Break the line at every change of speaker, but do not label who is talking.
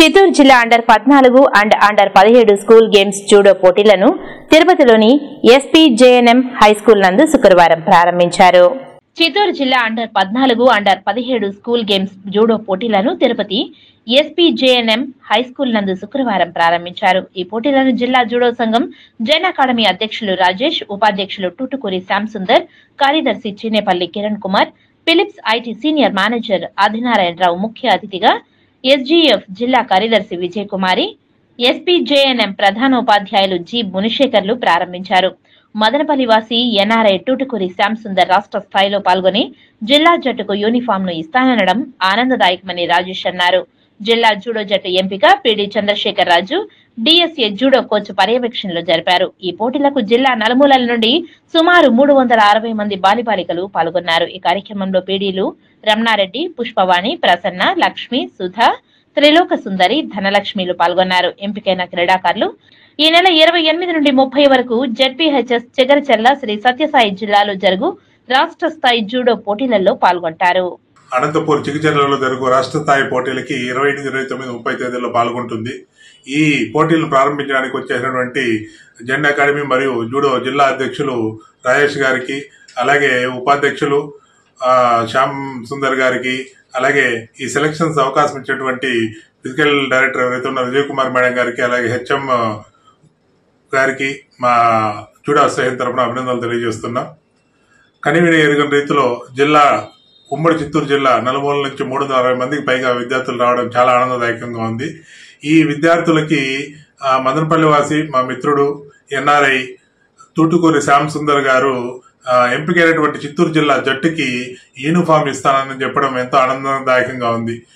చిత్తూరు జిల్లా అండర్ పద్నాలుగు and under పదిహేడు స్కూల్ గేమ్స్ జూడో పోటీలను తిరుపతిలోని ఎస్పీ జేఎన్ఎం హైస్కూల్ నందు శుక్రవారం ప్రారంభించారు చిత్తూరు జిల్లా అండర్ పద్నాలుగు అండర్ పదిహేడు స్కూల్ గేమ్స్ జూడో పోటీలను తిరుపతి ఎస్పీ జేఎన్ఎం హైస్కూల్ నందు శుక్రవారం ప్రారంభించారు ఈ పోటీలను జిల్లా జూడో సంఘం జైన్ అకాడమీ అధ్యక్షులు రాజేష్ ఉపాధ్యక్షులు టూటుకూరి శ్యామ్ సుందర్ కార్యదర్శి Cheenepalli Kiran Kumar Philips IT senior manager Adinarayanarao ముఖ్య అతిథిగా ఎస్జీఎఫ్ జిల్లా కార్యదర్శి విజయ్ కుమారి ఎస్పీ జేఎన్ఎం ప్రధానోపాధ్యాయులు జి మునిశేఖర్లు ప్రారంభించారు మదనపల్లి వాసి ఎన్ఆర్ఐ టూటుకూరి శ్యామ్ సుందర్ రాష్ట్ర స్థాయిలో పాల్గొని జిల్లా జట్టుకు యూనిఫామ్ ను ఇస్తాననడం ఆనందదాయకమని రాజేష్ అన్నారు జిల్లా జూడో జట్టు ఎంపిక PD Chandrashekar Raju DSA judo coach పర్యవేక్షణలో జరిపారు ఈ పోటీలకు జిల్లా నలుమూలల నుండి సుమారు మూడు వందల అరవై మంది బాలిబాలికలు పాల్గొన్నారు ఈ కార్యక్రమంలో పీడీలు రమణారెడ్డి పుష్పవాణి ప్రసన్న లక్ష్మి సుధా త్రిలోక సుందరి ధనలక్ష్మిలు పాల్గొన్నారు ఎంపికైన క్రీడాకారులు ఈ నెల ఇరవై ఎనిమిది నుండి ముప్పై వరకు జెడ్పీహెచ్ఎస్ చెగరచెల్ల శ్రీ సత్యసాయి జిల్లాలో జరుగు రాష్ట్ర స్థాయి జూడో పోటీలలో పాల్గొంటారు
అనంతపూర్ చికిచర్లలో జరుగు రాష్ట్ర స్థాయి పోటీలకి ఇరవై ఎనిమిది ఇరవై తొమ్మిది ముప్పై తేదీల్లో పాల్గొంటుంది ఈ పోటీలను ప్రారంభించడానికి వచ్చేసినటువంటి జెండా అకాడమీ మరియు జూడో జిల్లా అధ్యక్షులు రాజేష్ గారికి అలాగే ఉపాధ్యక్షులు ఆ, శ్యామ్ సుందర్ గారికి అలాగే ఈ సెలక్షన్స్ అవకాశం ఇచ్చినటువంటి ఫిజికల్ డైరెక్టర్ ఎవరైతే ఉన్న విజయ్ కుమార్ మేడం గారికి అలాగే హెచ్ఎం గారికి మా జూడో అసోసియేషన్ తరపున అభినందనలు తెలియజేస్తున్నాం కనివిని ఎరుగని రీతిలో జిల్లా ఉమ్మడి చిత్తూరు జిల్లా నలుమూల నుంచి మూడు వందల అరవై మందికి పైగా విద్యార్థులు రావడం చాలా ఆనందదాయకంగా ఉంది ఈ విద్యార్థులకి ఆ, మదనపల్లి వాసి మా మిత్రుడు ఎన్ఆర్ఐ తూటుకూరి శ్యామ్ సుందర్ గారు ఆ, ఎంపికైనటువంటి చిత్తూరు జిల్లా జట్టుకి యూనిఫామ్ ఇస్తానని చెప్పడం ఎంతో ఆనందదాయకంగా ఉంది